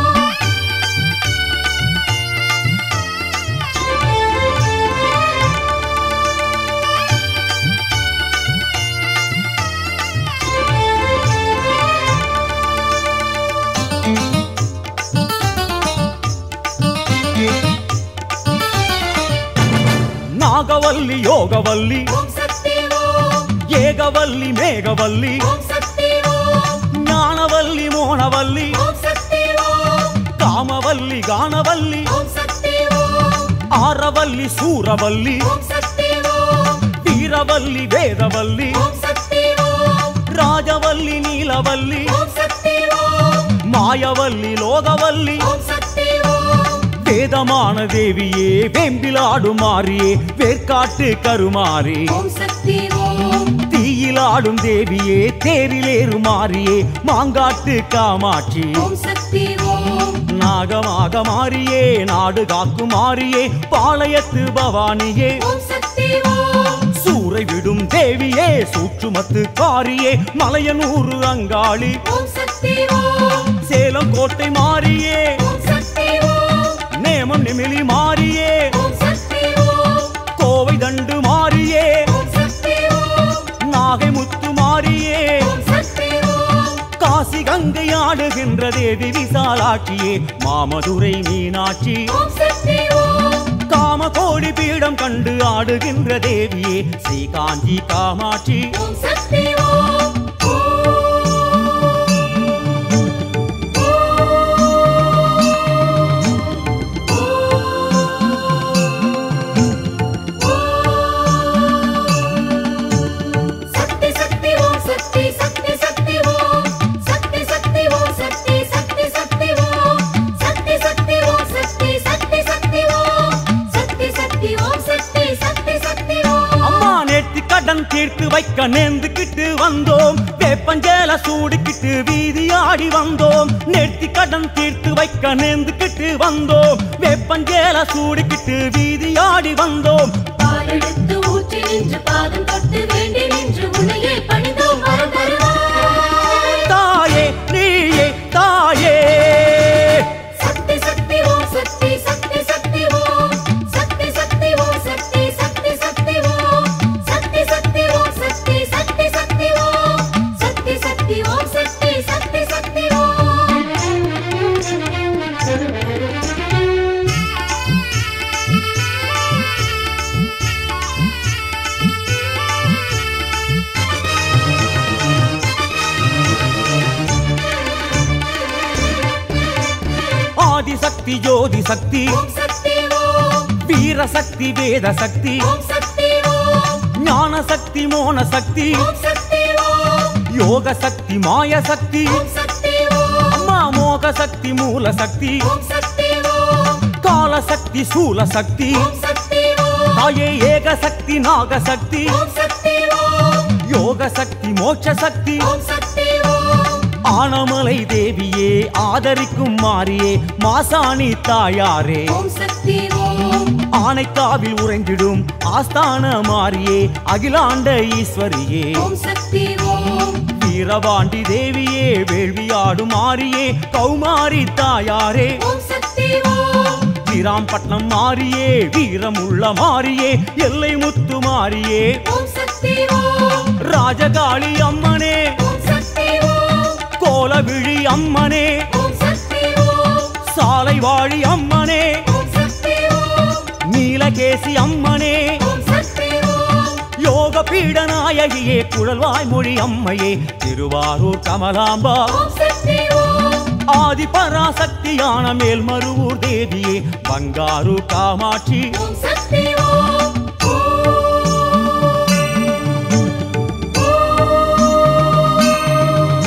நாகவல்லி யோகவல்லி ஓம் சக்தி ஓம் ஏகவல்லி மேகவல்லி ஓம் சக்தி ஓம் ஞானவல்லி மோனவல்லி ஓம் சக்தி ஓம் காமவல்லி கானவல்லி ஓம் சக்தி ஓம் ஆரவல்லி சூரவல்லி ஓம் சக்தி ஓம் வீரவல்லி வேதவல்லி ஓம் சக்தி ஓம் ராஜவல்லி நீலவல்லி ஓம் சக்தி ஓம் மாயவல்லி லோகவல்லி ஓம் சக்தி ஓம் வேதமான தேவியே வேம்பிலாடும் மாறியே வேர்க்காட்டு கருமாறி ஓம் சக்தி ஓம் தீயிலாடும் தேவியே தேரிலேறு மாறியே மாங்காட்டு காமாட்சி ஓம் சக்தி ஓம் நாகமாக மாறியே நாடு காக்கும் மாறியே பாளையத்து பவானியே ஓம் சக்தி ஓம் சூறை விடும் தேவியே சூற்றுமத்து காரியே மலையனூறு அங்காளி ஓம் சக்தி ஓம் சேலம் கோட்டை மாறியே ஓம் சக்தி ஓம் நேமம் நிமிலி மாறியே ஓம் சக்தி ஓம் கோவை தண்டு மாறியே ஓம் சக்தி ஓம் நாகை முத்து மாறியே ஓம் சக்தி ஓம் காசி கங்கை ஆடுகின்ற தேவி விசாலாட்சியே மாமதுரை மீனாட்சி ஓம் சக்தி ஓம் காம கோடி பீடம் கண்டு ஆடுகின்ற தேவியே ஸ்ரீகாஞ்சி காமாட்சி ஓம் சக்தி ஓம் சக்தி சக்தி ஓம் சக்தி சக்தி சக்தி ஓம் சக்தி சக்தி ஓம் சக்தி சக்தி சக்தி ஓம் சக்தி சக்தி ஓம் சக்தி சக்தி சக்தி ஓம் சக்தி சக்தி ஓம் சக்தி சக்தி சக்தி ஓம் அம்மா நேற்று கடன் தீர்த்து வைக்க நேர்ந்துக்கிட்டு வந்தோம் வேப்பஞ்சேல சூடிக்கிட்டு வீதி ஆடி வந்தோம் நேர்த்தி கடன் தீர்த்து வைக்க நேர்ந்துக்கிட்டு வந்தோம் வேப்பஞ்சேல சூடிக்கிட்டு வீதி ஆடி வந்தோம் பாலெடுத்து ஊற்றி நின்று பாதம் தொட்டு வேண்டி நின்று உன்னையே பணிந்தோம் வரம் தருவாய் தாயே நீயே தாயே சக்தி சக்தி ஓம் சக்தி சக்தி சக்தி ஓம் சக்தி சக்தி ஓம் சக்தி சக்தி சக்தி ஓம் சக்தி சக்தி ஓம் சக்தி சக்தி சக்தி ஓம் சக்தி சக்தி ஓம் சக்தி சக்தி சக்தி ஓம் ஆதிசக்தி ஜோதி சக்தி ஓம் சக்தி ஓம் வீர சக்தி வேத சக்தி ஓம் சக்தி ஓம் ஞான சக்தி மோன சக்தி ஓம் சக்தி ஓம் யோக சக்தி மாய சக்தி ஓம் சக்தி ஓம் அம்மா மோக சக்தி மூல சக்தி ஓம் சக்தி ஓம் கால சக்தி சூல சக்தி ஓம் சக்தி ஓம் தாயே ஏக சக்தி நாக சக்தி ஓம் சக்தி ஓம் யோக சக்தி மோட்ச சக்தி ஓம் சக்தி ஓம் ஆனமலை தேவியே ஆதரிக்கும் மாறியே மாசாணி தாயாரே ஓம் சக்தி ஓம் ஆனைக்காவில் உறைந்திடும் ஆஸ்தான மாறியே அகிலாண்ட ஈஸ்வரியே ஓம் சக்தி ஓம் வீரபாண்டி தேவியே வேள்வியாடும் மாறியே கௌமாரி தாயாரே ஓம் சக்தி ஓம் வீராம்பட்டினம் மாறியே வீரமுள்ள மாறியே எல்லை முத்து மாறியே ஓம் சக்தி ஓம் ராஜகாளி அம்மனே ஓம் சக்தி ஓம் கோலவிழி அம்மனே ஓம் சக்தி ஓம் சாலை வாழி அம்மனே ஓம் சக்தி ஓம் நீலகேசி அம்மனே ஓம் சக்தி ஓம் யோக பீடநாயகியே குழல்வாய் மொழி அம்மையே திருவாரூர் கமலாம்பா ஓம் சக்தி ஓம் ஆதி பராசக்தியான மேல்மருவூர் தேவியே பங்காரு காமாட்சி ஓம் சக்தி ஓம் ஓம்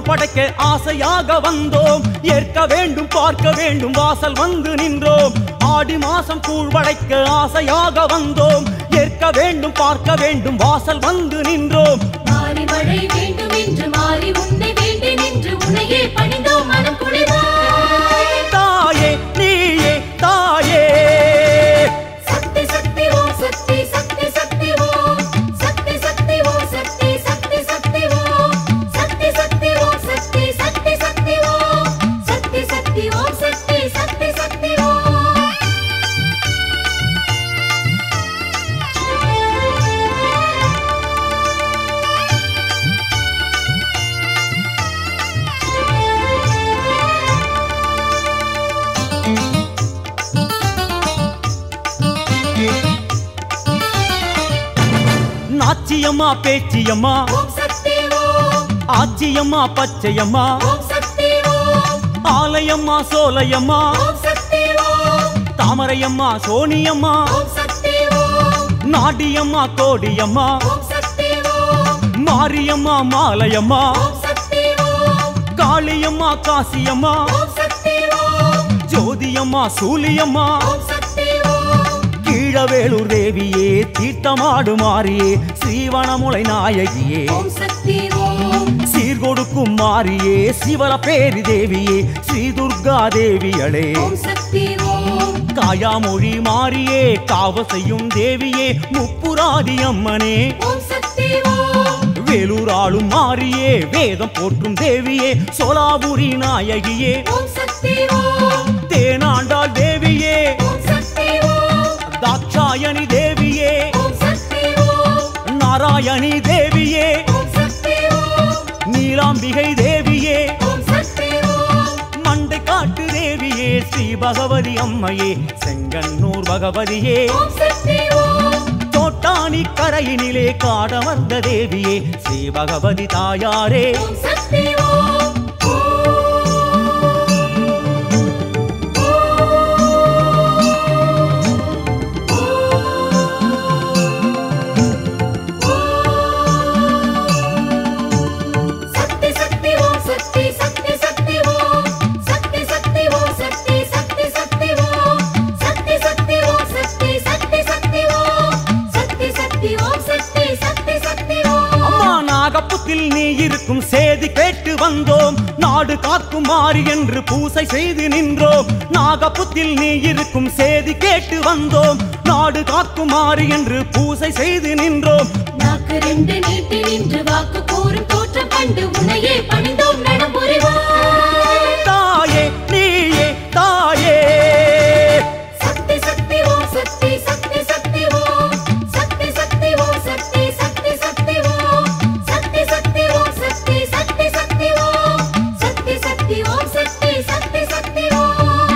படைக்க ஆசையாக வந்தோம் ஏற்க வேண்டும் பார்க்க வேண்டும் வாசல் வந்து நின்றோம் ஆடி மாசம் கூழ் படைக்க ஆசையாக வந்தோம் ஏற்க வேண்டும் பார்க்க வேண்டும் வாசல் வந்து நின்றோம் மாறி மழை வேண்டும் என்று மாறி உன்னை வேண்டி நின்று உன்னையே பணிந்தோம் மனம் குளிர்வாய் தாயே நீயே தாயே சக்தி சக்தி ஓம் சக்தி சக்தி சக்தி ஓம் சக்தி சக்தி ஓம் சக்தி சக்தி சக்தி ஓம் சக்தி சக்தி ஓம் சக்தி சக்தி சக்தி ஓம் சக்தி சக்தி ஓம் சக்தி சக்தி சக்தி ஓம் நாச்சியம்மா பேச்சியம்மா ஓம் சக்தி ஓம் ஆச்சியம்மா பச்சையம்மா ஓம் சக்தி ஓம் ஆலயம்மா சோலையம்மா ஓம் சக்தி ஓம் தாமரையம்மா சோனியம்மா ஓம் சக்தி ஓம் நாடியம்மா கோடியம்மா ஓம் சக்தி ஓம் மாரியம்மா மாலையம்மா ஓம் சக்தி ஓம் காளியம்மா காசியம்மா ஓம் சக்தி ஓம் ஜோதியம்மா சூலியம்மா ஓம் சக்தி ஓம் கீழவேலூர் தேவியே தீர்த்தமாடு மாறியே ஸ்ரீவனமுலை நாயகியே ஓம் சக்தி ஓம் சீர்கொடுக்கும் மாறியே சிவல பேரி தேவியே ஸ்ரீ துர்கா தேவியளே ஓம் சக்தி ஓம் காயாமொழி மாறியே காவ செய்யும் தேவியே முப்புராதி அம்மனே ஓம் சக்தி ஓம் வேலூர் ஆளும் மாறியே வேதம் போற்றும் தேவியே சோலாபுரி நாயகியே ஓம் சக்தி ஓம் தேனாண்டாள் தேவியே ஓம் சக்தி ஓம் தாட்சாயணி தேவியே ஓம் சக்தி ஓம் நாராயணி தேவியே ஓம் சக்தி ஓம் நீலாம்பிகை தேவியே ஓம் சக்தி ஓம் மண்டை காட்டு தேவியே ஸ்ரீ பகவதி அம்மையே செங்கன்னூர் பகவதியே ஓம் சக்தி ஓம் தோட்டாணி கரையினிலே காடமர்ந்த தேவியே ஸ்ரீ பகவதி தாயாரே ஓம் சக்தி ஓம் சக்தி சக்தி ஓம் சக்தி சக்தி சக்தி ஓம் சக்தி சக்தி ஓம் சக்தி சக்தி சக்தி ஓம் சக்தி சக்தி ஓம் சக்தி சக்தி சக்தி ஓம் சக்தி சக்தி ஓம் சக்தி சக்தி சக்தி ஓம் அம்மா நாகப்புத்தில் நீ இருக்கும் சேதி கேட்டு வந்தோம் நாடு காக்கும் மாறி என்று பூசை செய்து நின்றோம் நாகப்புத்தில் நீ இருக்கும் சேதி கேட்டு வந்தோம் நாடு காக்கும் மாறி என்று பூசை செய்து நின்றோம் நாக்கு ரெண்டு நீட்டி நின்று வாக்கு கூறும் தோற்றம் கண்டு உன்னையே பணிந்தோம் நடமுறைவாய் தாயே நீயே தாயே சக்தி சக்தி ஓம் சக்தி சக்தி சக்தி ஓம் சக்தி சக்தி ஓம் சக்தி சக்தி சக்தி ஓம் சக்தி சக்தி ஓம் சக்தி சக்தி சக்தி ஓம் சக்தி சக்தி ஓம் சக்தி சக்தி சக்தி ஓம்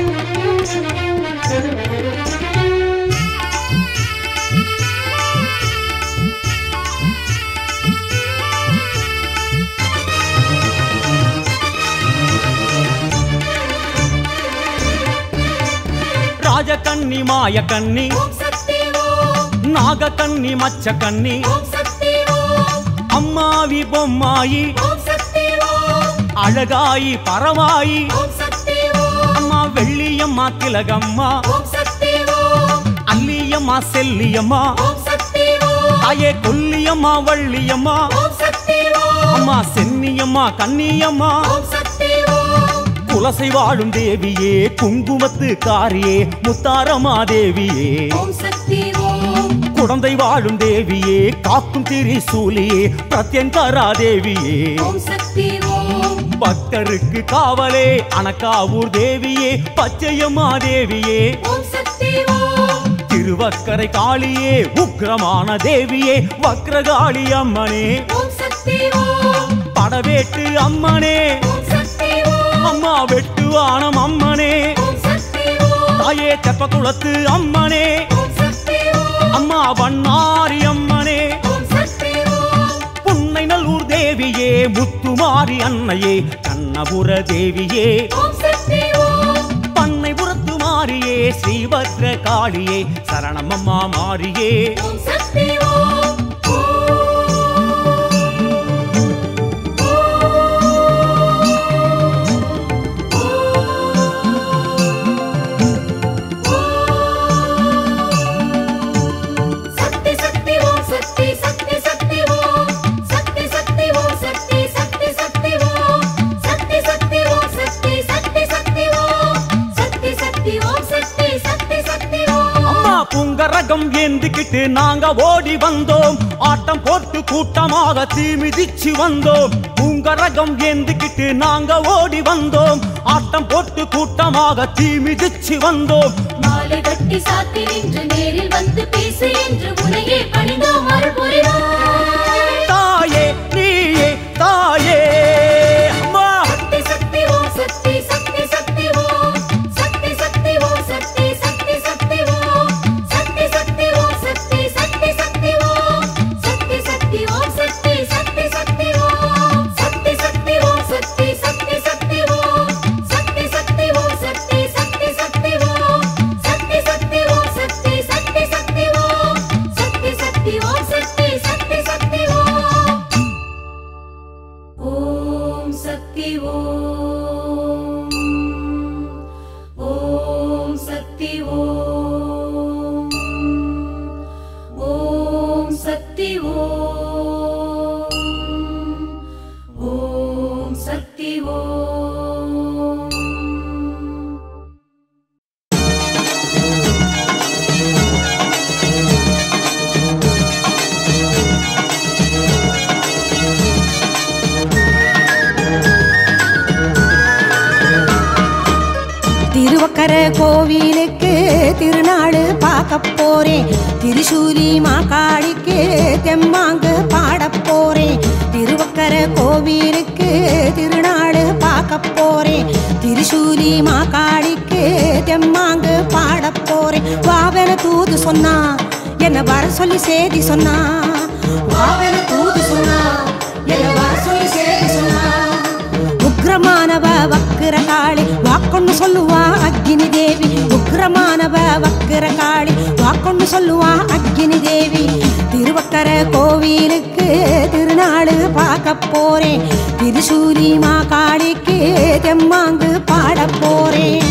ராஜகன்னி மாயக்கன்னி ஓம் சக்தி ஓம் நாகக்கன்னி மச்சக்கன்னி ஓம் சக்தி ஓம் அம்மாவி பொம்மாயி ஓம் சக்தி ஓம் அழகாயி பரவாயி ஓம் சக்தி ஓம் அம்மா வெள்ளியம்மா திலகம்மா ஓம் சக்தி ஓம் அல்லியம்மா செல்லியம்மா ஓம் சக்தி ஓம் தாயே கொல்லியம்மா வள்ளியம்மா ஓம் சக்தி ஓம் அம்மா சென்னியம்மா கன்னியம்மா ஓம் சக்தி ஓம் குலசை வாழும் தேவியே குங்குமத்து காரியே முத்தாரமா தேவியே ஓம் சக்தி ஓம் குழந்தை வாழும் தேவியே காக்கும் திரிசூலியே பிரத்யங்கரா தேவியே ஓம் சக்தி ஓம் பக்தருக்கு காவலே அனக்காவூர் தேவியே பச்சையம்மா தேவியே ஓம் சக்தி ஓம் திருவக்கரை காளியே உக்கிரமான தேவியே வக்ரகாளி அம்மனே ஓம் சக்தி ஓம் படவேட்டு அம்மனே ஓம் சக்தி ஓம் அம்மா வெட்டுவானம் அம்மனே ஓம் சக்தி ஓம் தாயே தெப்பக்குளத்து அம்மனே ஓம் சக்தி ஓம் அம்மா வண்ணாரி அம்மனே ஓம் சக்தி ஓம் புன்னை நல்லூர் தேவியே முத்துமாரி அன்னையே கண்ணபுர தேவியே ஓம் சக்தி ஓம் பண்ணைபுரத்து மாரியே ஸ்ரீபத்ர காளியே சரணமம்மா மாரியே ஓம் சக்தி ஓம் ஏந்திக்கிட்டு நாங்க ஓடி வந்தோம் ஆட்டம் போட்டு கூட்டமாக தீ மிதிச்சு வந்தோம் உங்க ரகம் ஏந்திக்கிட்டு நாங்க ஓடி வந்தோம் ஆட்டம் போட்டு கூட்டமாக தீ மிதிச்சு வந்தோம் மாலை கட்டி சாத்தி நின்று நேரில் வந்து பேசு என்று உனையே பணிந்தோம் அருள் புரிவாய் தாயே நீயே தாயே அம்மா சக்தி சக்தி ஓம் சக்தி சக்தி சக்தி ஓம் சக்தி சக்தி ஓம் சக்தி சக்தி சக்தி ஓம் சக்தி சக்தி ஓம் சக்தி சக்தி சக்தி ஓம் சக்தி சக்தி ஓம் சக்தி சக்தி சக்தி ஓம் சக்தி சக்தி ஓம் சக்தி சக்தி சக்தி ஓம் சக்தி சக்தி ஓம் சக்தி சக்தி சக்தி ஓம் சக்தி சக்தி ஓம் சக்தி சக்தி சக்தி ஓம் சக்தி சக்தி ஓம் சக்தி சக்தி சக்தி ஓம் ஓம் சக்தி ஓம் ஓம் சக்தி ஓம் ஓம் சக்தி ஓம் ஓம் சக்தி ஓம் திருவக்கர கோவிலுக்கு திருநாள் பார்க்க போறேன் திரிசூலி மாக்காளிக்கு தெம்மாங்கு பாட போறேன் திருவக்கர கோவிலுக்கு திருநாள் பார்க்க போறேன் திரிசூலி மாக்காளிக்கு தெம்மாங்கு பாட போறேன் வாவென தூது சொன்னா என்ன வர சொல்லி செய்தி சொன்னா வாவென தூது சொன்னா என்ன வர சொல்லி செய்தி சொன்னா உக்ரமானவ வக்கிர காளி வாக்கொண்டு சொல்லுவா அக்னி தேவி உக்ரமானவ வக்கிர காளி வாக்கொண்டு சொல்லுவா அக்னி தேவி திருவக்கர கோவிலுக்கு திருநாள் பார்க்க போறேன் திருசூலி மா காளிக்கு தெம்மாங்கு பாட போறேன்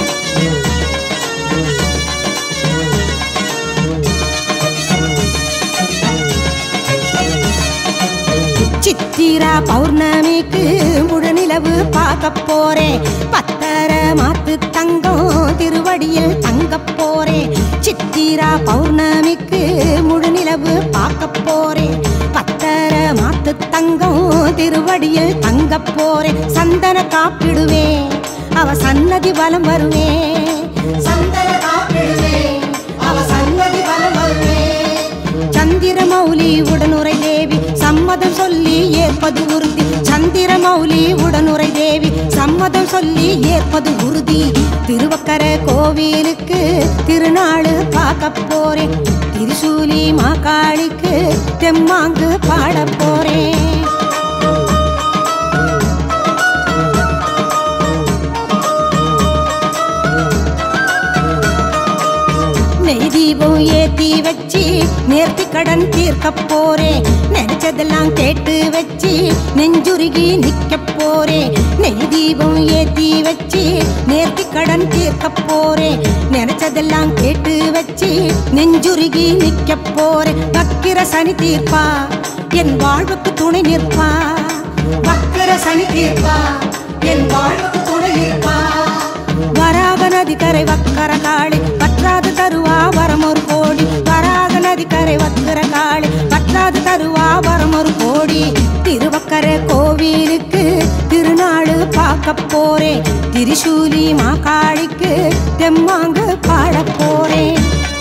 சித்திரா பௌர்ணமிக்கு முழுநிலவு பார்க்க போறேன் பத்தர மாத்து தங்கம் திருவடியில் தங்க போறேன் சித்திரா பௌர்ணமிக்கு முழுநிலவு பார்க்க போறேன் பத்தர மாத்து தங்கம் திருவடியில் தங்க போறேன் சந்தன காப்பிடுவேன் அவ சன்னதி வலம் வருவேன் சந்தன காப்பிடுவேன் அவ சன்னதி வலம் வருவேன் சந்திரமௌலி உடனுரை தேவி சம்மதம் சொல்லி ஏற்பது உறுதி சந்திரமௌலி உடனுரை தேவி சம்மதம் சொல்லி ஏற்பது உறுதி திருவக்கர கோவிலுக்கு திருநாள் பார்க்க போறேன் திருசூலி மாக்காளிக்கு தெம்மாங்கு பாட போறேன் நெய் தீபம் ஏத்தி வச்சு நேர்த்தி கடன் தீர்க்க போறேன் நினைச்சதெல்லாம் கேட்டு வச்சு நெஞ்சுருகி நிக்க போறேன் நெய் தீபம் ஏத்தி வச்சு நேர்த்தி கடன் தீர்க்க போறேன் நினைச்சதெல்லாம் கேட்டு வச்சு நெஞ்சுருகி நிக்க போறேன் வக்கிர சனி தீர்ப்பா என் வாழ்வுக்கு துணை நிற்பா வக்கிர சனி தீர்ப்பா என் வாழ்வுக்கு துணை நிற்பா வராக நதி கரை வக்கர காளி பற்றாது தருவா வரம் ஒரு கோடி வராக நதி கரை வக்கர காளி பற்றாது தருவா வரம் ஒரு கோடி திருவக்கர கோவிலுக்கு திருநாள் பார்க்க போறேன் திரிசூலி மாகாளிக்கு தெம்மாங்கு பாட போறேன்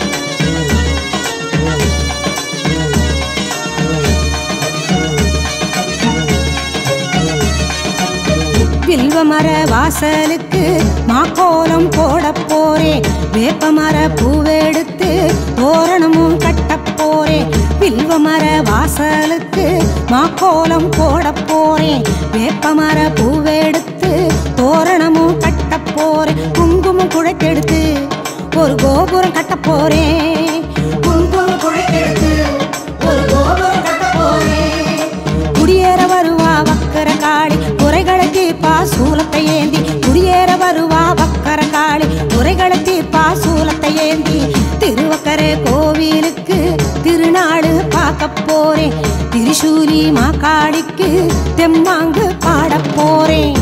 வில்வமர வாசலுக்கு மாக்கோலம் போட போறேன் வேப்பமர பூவெடுத்து தோரணமும் கட்ட போறேன் வில்வமர வாசலுக்கு மாக்கோலம் போட போறேன் வேப்பமர பூவெடுத்து தோரணமும் கட்ட போறேன் குங்குமம் குழைத்தெடுத்து ஒரு கோபுரம் கட்ட போறேன் குங்குமம் குழைத்தெடுத்து ஒரு கோபுரம் கட்ட போறேன் குடியேற வருவா வக்கர காளி குறைகளை தீர்ப்பா சூலத்தை ஏந்தி குடியேற வருவா வக்கர காளி குறைகளை தீர்ப்பா சூலத்தை ஏந்தி திருவக்கர கோவிலுக்கு திருநாடு பார்க்க போறேன் திரிசூலி மாக்காளிக்கு தெம்மாங்கு பாட போறேன்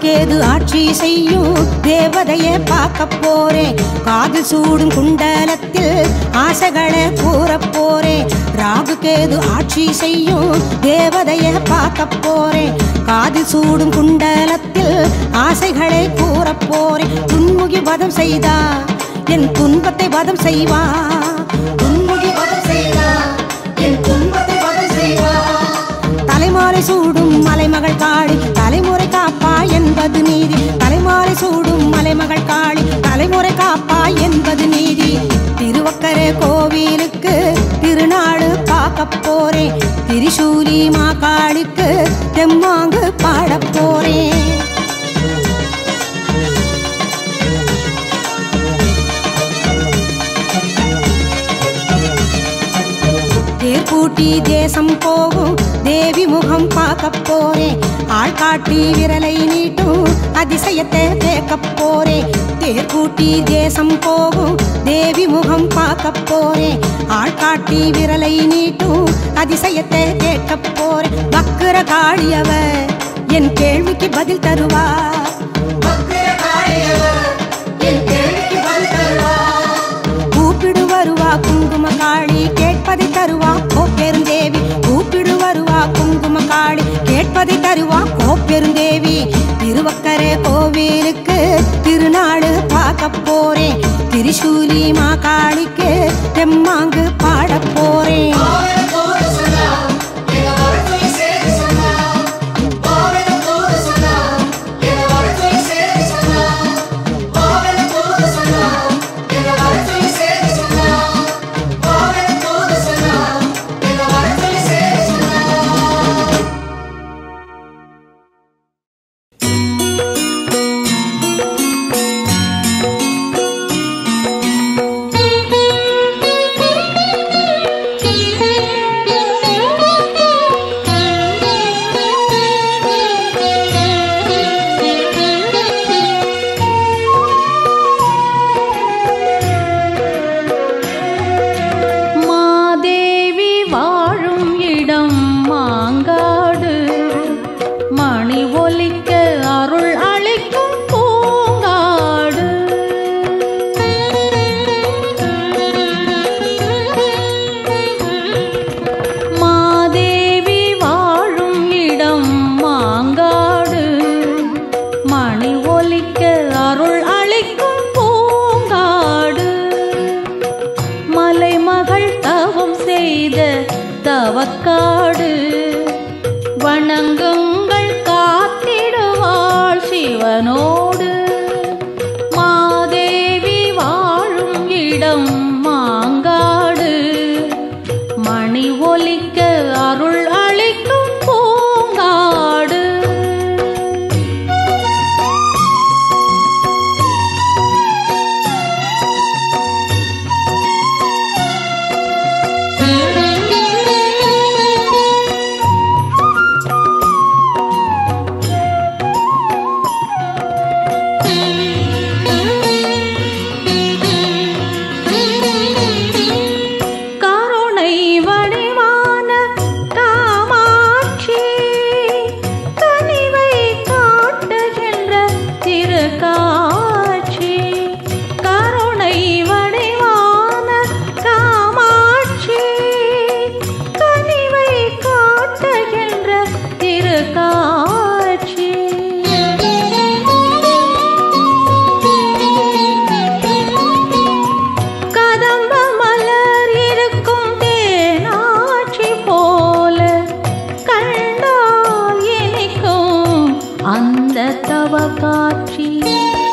கேது ஆட்சி செய்யும் தேவதைய பார்க்க போறேன் காதில் சூடும் குண்டலத்தில் ஆசைகளை கூற போறேன் ராகு கேது ஆட்சி செய்யும் தேவதைய பார்க்க போறேன் காதில் சூடும் குண்டலத்தில் ஆசைகளை கூற போறேன் துன்முகி வதம் செய்தா என் துன்பத்தை வதம் செய்வா துன்முகி வதம் செய்தா என் துன்பத்தை வதம் செய்வா தலைமாலை சூடும் மலைமகள் காளி தலைமுறை காப்பா என்பது நீதி தலைமாலை சூடும் மலைமகள் காளி தலைமுறை காப்பா என்பது நீதி திருவக்கரை கோவிலுக்கு திருநாடு பார்க்க போறேன் திரிசூலி மாகாளிக்கு தெம்மாங்கு பாடப் போறேன் தேர் பூட்டி தேசம் போகும் தேவி முகம் பார்க்க போறேன் ஆள் காட்டி விரலை நீட்டும் அதிசயத்தை கேட்க போறேன் தேர் பூட்டி தேசம் போகும் தேவி முகம் பார்க்க போறேன் ஆள் காட்டி விரலை நீட்டும் அதிசயத்தை கேட்க போறேன் வக்கர காளியவ என் கேள்விக்கு பதில் தருவா வக்கர காளியவ என் கேள்விக்கு பதில் தருவா கூப்பிடு வருவா குங்கும காளி கேட்பதை தருவா கோப்பெருந்தேவி கூப்பிடு வருவா குங்கும காளி கேட்பதை தருவா கோப்பெருந்தேவி திருவக்கரை கோவிலுக்கு திருநாடு பார்க்க போறேன் திரிசூலி மாகாளிக்கு தெம்மாங்கு பாட போறேன் மாதேவி வாழும் இடம் மாங்காடு மணி ஒலிக்க அருள் அளிக்கும் பூங்காடு மாதேவி வாழும் இடம் மாங்காடு மணி ஒலிக்க அருள் அளிக்கும் பூங்காடு மலைமகள் தவம் செய்த தவக்காடு வணங்குங்கள் காத்திடுவாள் சிவனோடு மாதேவி வாழும் இடம் மாங்காடு மணி ஒலிக்க அருள் அளிக்கும் பூங்காடு கருணை வடிவான காமாட்சி கனிவை காட்டுகின்ற திருக்காட்சி கருணை வடிவான காமாட்சி கனிவை காட்டுகின்ற திருக்காட்சி கதம்ப மலர் இருக்கும் தேனாட்சி போல கண்டால் இனிக்கும் அந்த தவ காட்சி